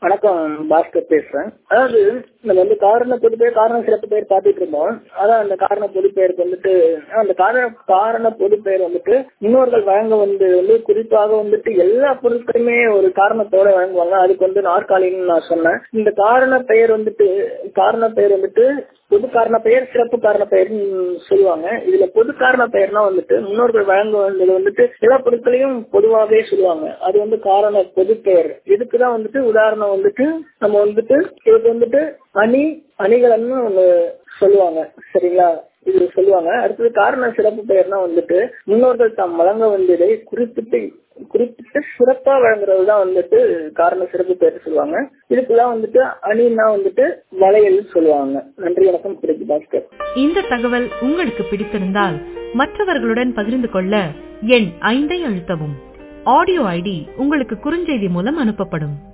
வணக்கம் பாஸ்கர் பேசுறேன் அதாவது நம்ம வந்து காரண பொது பெயர் காரண சிறப்பு பெயர் பார்த்துட்டு இருந்தோம் அதான் அந்த காரண பொது பெயருக்கு வந்துட்டு அந்த காரண காரண பொது பெயர் வந்துட்டு முன்னோர்கள் வழங்க வந்து வந்து குறிப்பாக வந்துட்டு எல்லா பொருட்களுமே ஒரு காரணத்தோட வழங்குவாங்க அதுக்கு வந்து நாற்காலின்னு நான் சொன்னேன் இந்த காரண பெயர் வந்துட்டு காரண பெயர் வந்துட்டு பொது காரண பெயர் சிறப்பு காரண பெயர்னு சொல்லுவாங்க இதுல பொது காரண பெயர்னா வந்துட்டு முன்னோர்கள் வழங்க வந்தது வந்துட்டு எல்லா பொருட்களையும் பொதுவாகவே சொல்லுவாங்க அது வந்து காரண பொது பெயர் இதுக்குதான் வந்துட்டு உதாரணம் வந்துட்டு நம்ம வந்துட்டு இதுக்கு வந்துட்டு அணி அணிகலன்னு ஒண்ணு சொல்லுவாங்க சரிங்களா இது சொல்லுவாங்க அடுத்தது காரண சிறப்பு பெயர்னா வந்துட்டு முன்னோர்கள் தாம் வழங்க வந்ததை குறிப்பிட்டு குறிப்பிட்டு சிறப்பா வழங்குறது தான் வந்துட்டு காரண சிறப்பு பெயர் சொல்லுவாங்க இதுக்குதான் வந்துட்டு அணின்னா வந்துட்டு வளையல் சொல்லுவாங்க நன்றி வணக்கம் பிடிக்கு பாஸ்கர் இந்த தகவல் உங்களுக்கு பிடித்திருந்தால் மற்றவர்களுடன் பகிர்ந்து கொள்ள எண் ஐந்தை அழுத்தவும் ஆடியோ ஐடி உங்களுக்கு குறுஞ்செய்தி மூலம் அனுப்பப்படும்